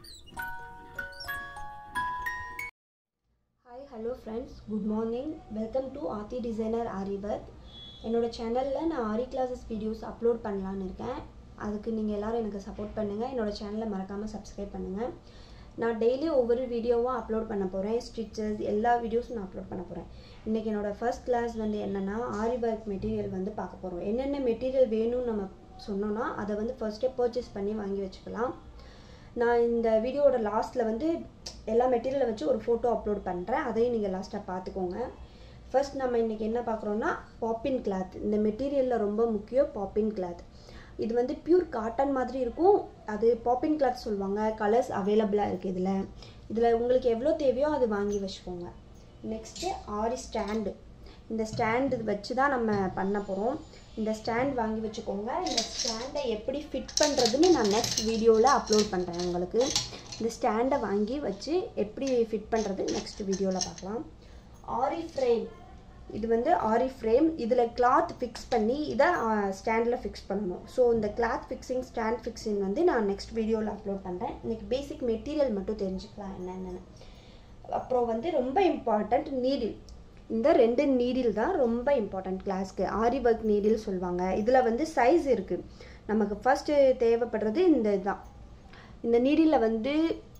hi hello friends good morning welcome to Aarthi designer Aari work என்னோட சேனலில் நான் ஆரி கிளாஸஸ் வீடியோஸ் அப்லோட் பண்ணலான்னு இருக்கேன் அதுக்கு நீங்கள் எல்லோரும் எனக்கு சப்போர்ட் பண்ணுங்கள் என்னோட சேனலை மறக்காமல் சப்ஸ்கிரைப் பண்ணுங்கள் நான் டெய்லி ஒவ்வொரு வீடியோவும் அப்லோட் பண்ண போகிறேன் ஸ்டிச்சஸ் எல்லா வீடியோஸும் நான் அப்லோட் பண்ண போகிறேன் இன்றைக்கி என்னோடய ஃபர்ஸ்ட் கிளாஸ் வந்து என்னென்னா ஆரி ஒர்க் மெட்டீரியல் வந்து பார்க்க போகிறோம் என்னென்ன மெட்டீரியல் வேணும்னு நம்ம சொன்னோன்னா அதை வந்து ஃபர்ஸ்ட்டே பர்ச்சேஸ் பண்ணி வாங்கி வச்சுக்கலாம் நான் இந்த வீடியோவோட லாஸ்ட்டில் வந்து எல்லா மெட்டீரியலை வச்சு ஒரு ஃபோட்டோ அப்லோட் பண்ணுறேன் அதையும் நீங்கள் லாஸ்ட்டாக பார்த்துக்கோங்க ஃபர்ஸ்ட் நம்ம இன்றைக்கி என்ன பார்க்குறோன்னா பாப்பின் கிளாத் இந்த மெட்டீரியலில் ரொம்ப முக்கியம் பாப்பின் கிளாத் இது வந்து பியூர் காட்டன் மாதிரி இருக்கும் அது பாப்பின் கிளாத் சொல்லுவாங்க கலர்ஸ் அவைலபிளாக இருக்குது இதில் இதில் உங்களுக்கு எவ்வளோ தேவையோ அது வாங்கி வச்சுக்கோங்க நெக்ஸ்ட்டு ஆரி ஸ்டாண்டு இந்த ஸ்டாண்டு வச்சு தான் நம்ம பண்ண போகிறோம் இந்த ஸ்டாண்ட் வாங்கி வச்சுக்கோங்க இந்த ஸ்டாண்டை எப்படி ஃபிட் பண்ணுறதுன்னு நான் நெக்ஸ்ட் வீடியோவில் அப்லோட் பண்ணுறேன் உங்களுக்கு இந்த ஸ்டாண்டை வாங்கி வச்சு எப்படி ஃபிட் பண்ணுறது நெக்ஸ்ட் வீடியோவில் பார்க்கலாம் ஆரி ஃப்ரேம் இது வந்து ஆரி ஃப்ரேம் இதில் கிளாத் ஃபிக்ஸ் பண்ணி இதை ஸ்டாண்டில் ஃபிக்ஸ் பண்ணணும் ஸோ இந்த கிளாத் ஃபிக்ஸிங் ஸ்டாண்ட் ஃபிக்ஸிங் வந்து நான் நெக்ஸ்ட் வீடியோவில் அப்லோட் பண்ணுறேன் இன்றைக்கி பேசிக் மெட்டீரியல் மட்டும் தெரிஞ்சுக்கலாம் என்னென்னு அப்புறம் வந்து ரொம்ப இம்பார்ட்டண்ட் நீடில் இந்த ரெண்டு நீடில் தான் ரொம்ப இம்பார்ட்டண்ட் கிளாஸ்க்கு ஆரி ஒர்க் நீடில் சொல்லுவாங்க இதில் வந்து சைஸ் இருக்குது நமக்கு ஃபஸ்ட்டு தேவைப்படுறது இந்த இதுதான் இந்த நீடிலில் வந்து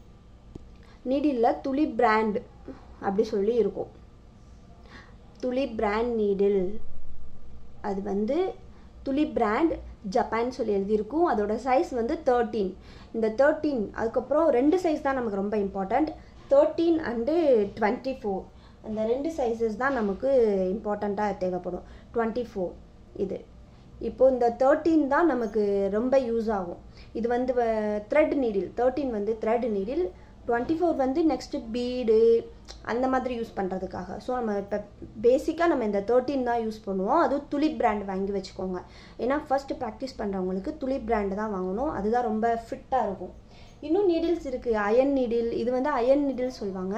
நீடிலில் துளி பிராண்ட் அப்படி சொல்லி இருக்கும் துளி பிராண்ட் நீடில் அது வந்து துளி பிராண்ட் ஜப்பான் சொல்லி எழுதியிருக்கும் அதோட சைஸ் வந்து தேர்ட்டீன் இந்த தேர்ட்டீன் அதுக்கப்புறம் ரெண்டு சைஸ் தான் நமக்கு ரொம்ப important thirteen and twenty four அந்த ரெண்டு சைஸஸ் தான் நமக்கு இம்பார்ட்டண்ட்டாக தேவைப்படும் டுவெண்ட்டி ஃபோர் இது இப்போது இந்த தேர்ட்டீன் தான் நமக்கு ரொம்ப யூஸ் ஆகும் இது வந்து த்ரெட் நீடில் தேர்ட்டீன் வந்து த்ரெட் நீடில் டுவெண்ட்டி ஃபோர் வந்து நெக்ஸ்ட்டு பீடு அந்த மாதிரி யூஸ் பண்ணுறதுக்காக ஸோ நம்ம இப்போ பேசிக்காக நம்ம இந்த தேர்ட்டின் தான் யூஸ் பண்ணுவோம் அதுவும் துளிப் பிராண்ட் வாங்கி வச்சுக்கோங்க ஏன்னா ஃபஸ்ட்டு ப்ராக்டிஸ் பண்ணுறவங்களுக்கு துளிப் பிராண்டு தான் வாங்கணும் அதுதான் ரொம்ப ஃபிட்டாக இருக்கும் இன்னும் நீடில்ஸ் இருக்குது அயன் நீடில் இது வந்து அயன் நீடில் சொல்லுவாங்க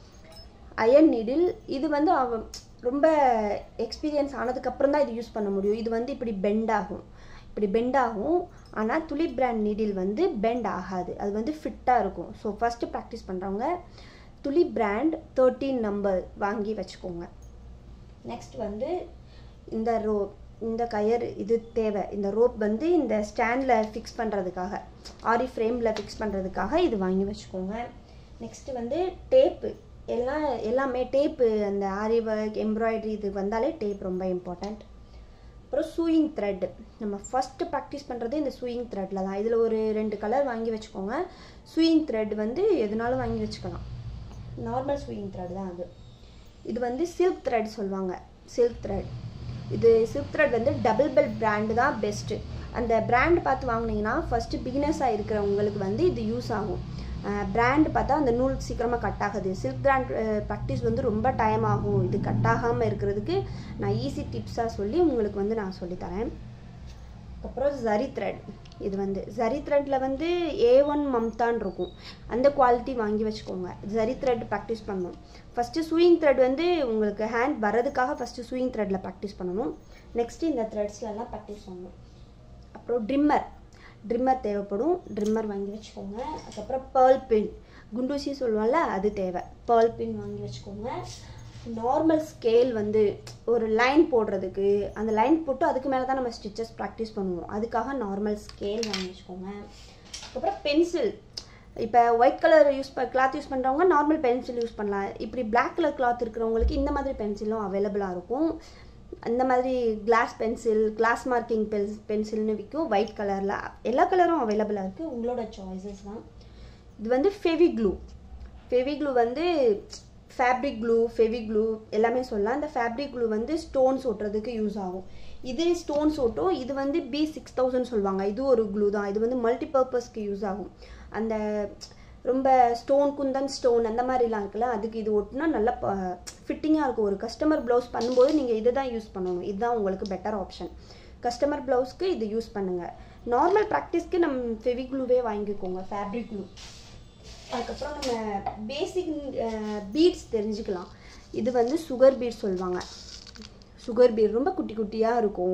அயன் நீடில் இது வந்து அவ ரொம்ப எக்ஸ்பீரியன்ஸ் ஆனதுக்கப்புறம் தான் இது யூஸ் பண்ண முடியும் இது வந்து இப்படி பெண்ட் ஆகும் இப்படி பெண்ட் ஆகும் ஆனால் துளி பிராண்ட் நீடில் வந்து பெண்ட் ஆகாது அது வந்து ஃபிட்டாக இருக்கும் ஸோ ஃபஸ்ட்டு ப்ராக்டிஸ் பண்ணுறவங்க துளி பிராண்ட் தேர்ட்டீன் நம்பர் வாங்கி வச்சுக்கோங்க நெக்ஸ்ட் வந்து இந்த ரோ இந்த கயர் இது தேவை இந்த ரோப் வந்து இந்த ஸ்டாண்டில் ஃபிக்ஸ் பண்ணுறதுக்காக ஆரி ஃப்ரேமில் ஃபிக்ஸ் பண்ணுறதுக்காக இது வாங்கி வச்சுக்கோங்க நெக்ஸ்ட்டு வந்து டேப்பு எல்லாம் எல்லாமே டேப்பு அந்த ஆரி ஒர்க் எம்ப்ராய்டரி இது வந்தாலே டேப் ரொம்ப இம்பார்ட்டண்ட் அப்புறம் சூயிங் த்ரெட் நம்ம ஃபஸ்ட்டு ப்ராக்டிஸ் பண்ணுறது இந்த சூயிங் த்ரெட்டில் தான் இதில் ஒரு ரெண்டு கலர் வாங்கி வச்சுக்கோங்க சூயிங் த்ரெட் வந்து எதுனாலும் வாங்கி வச்சுக்கலாம் நார்மல் சூயிங் த்ரெட் தான் அது இது வந்து சில்க் த்ரெட் சொல்லுவாங்க சில்க் த்ரெட் இது சில்க் த்ரெட் வந்து டபுள் பெல் பிராண்டு தான் பெஸ்ட்டு அந்த பிராண்ட் பார்த்து வாங்கினீங்கன்னா ஃபஸ்ட்டு பிகினர்ஸாக இருக்கிறவங்களுக்கு வந்து இது யூஸ் ஆகும் பிராண்ட் பார்த்தா அந்த நூல் சீக்கிரமாக கட் ஆகுது சில்க் பிராண்ட் ப்ராக்டிஸ் வந்து ரொம்ப டைம் ஆகும் இது கட் ஆகாமல் இருக்கிறதுக்கு நான் ஈஸி டிப்ஸாக சொல்லி உங்களுக்கு வந்து நான் சொல்லித்தரேன் அப்புறம் ஜரி த்ரெட் இது வந்து ஜரி த்ரெட்டில் வந்து ஏ ஒன் மம்தான் இருக்கும் அந்த குவாலிட்டி வாங்கி வச்சுக்கோங்க ஜரி த்ரெட் ப்ராக்டிஸ் பண்ணணும் ஃபஸ்ட்டு சூயிங் த்ரெட் வந்து உங்களுக்கு ஹேண்ட் வரதுக்காக ஃபஸ்ட்டு சூயிங் த்ரெட்டில் ப்ராக்டிஸ் பண்ணணும் நெக்ஸ்ட்டு இந்த த்ரெட்ஸ்லலாம் ப்ராக்டிஸ் பண்ணணும் அப்புறம் ட்ரிம்மர் ட்ரிம்மர் தேவைப்படும் ட்ரிம்மர் வாங்கி வச்சுக்கோங்க அதுக்கப்புறம் பேர்ல் பின் குண்டூசி சொல்லுவோம்ல அது தேவை பேர்ல் பின் வாங்கி வச்சுக்கோங்க நார்மல் ஸ்கேல் வந்து ஒரு லைன் போடுறதுக்கு அந்த லைன் போட்டு அதுக்கு மேலே தான் நம்ம ஸ்டிச்சஸ் ப்ராக்டிஸ் பண்ணுவோம் அதுக்காக நார்மல் ஸ்கேல் வாங்கி வச்சுக்கோங்க அதுக்கப்புறம் பென்சில் இப்போ ஒயிட் கலர் யூஸ் ப கிளாத் யூஸ் பண்ணுறவங்க நார்மல் பென்சில் யூஸ் பண்ணலாம் இப்படி பிளாக் கலர் கிளாத் இருக்கிறவங்களுக்கு இந்த மாதிரி பென்சிலும் அவைலபிளாக இருக்கும் அந்த மாதிரி glass pencil glass marking pens பென்சில்னு விற்கும் ஒயிட் கலரில் எல்லா கலரும் அவைலபிளாக இருக்குது உங்களோட சாய்ஸஸ் தான் இது வந்து ஃபெவி க்ளூ ஃபெவி க்ளூ வந்து ஃபேப்ரிக் க்ளூ ஃபெவி க்ளூ எல்லாமே சொல்லலாம் இந்த ஃபேப்ரிக் க்ளூ வந்து ஸ்டோன்ஸ் ஒட்டுறதுக்கு யூஸ் ஆகும் இது ஸ்டோன்ஸ் ஒட்டும் இது வந்து பி சிக்ஸ் தௌசண்ட் சொல்லுவாங்க இது ஒரு க்ளூ தான் இது வந்து மல்டி பர்பஸ்க்கு யூஸ் ஆகும் அந்த ரொம்ப ஸ்டோன் குந்தன் ஸ்டோன் அந்த மாதிரிலாம் இருக்குல்ல அதுக்கு இது ஒட்டினா நல்லா ஃபிட்டிங்காக இருக்கும் ஒரு கஸ்டமர் ப்ளவுஸ் பண்ணும்போது நீங்கள் இதை தான் யூஸ் பண்ணணும் இதுதான் உங்களுக்கு பெட்டர் ஆப்ஷன் கஸ்டமர் ப்ளவுஸ்க்கு இது யூஸ் பண்ணுங்கள் நார்மல் ப்ராக்டிஸ்க்கு நம்ம ஃபெவிக்ளூவே வாங்கிக்கோங்க ஃபேப்ரிக் க்ளூ அதுக்கப்புறம் நம்ம பேசிக் பீட்ஸ் தெரிஞ்சுக்கலாம் இது வந்து சுகர் பீட் சொல்லுவாங்க சுகர் பீட் ரொம்ப குட்டி குட்டியாக இருக்கும்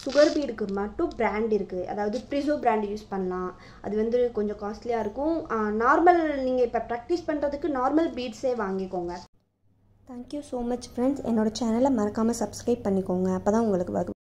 சுகர் பீடுக்கு மட்டும் பிராண்ட் இருக்குது அதாவது ப்ரிசோ பிராண்ட் யூஸ் பண்ணலாம் அது வந்து கொஞ்சம் காஸ்ட்லியாக இருக்கும் நார்மல் நீங்கள் இப்போ ப்ராக்டிஸ் பண்ணுறதுக்கு நார்மல் பீட்ஸே வாங்கிக்கோங்க தேங்க்யூ ஸோ மச் ஃப்ரெண்ட்ஸ் என்னோடய சேனலை மறக்காமல் சப்ஸ்கிரைப் பண்ணிக்கோங்க அப்போ தான் உங்களுக்கு வரும்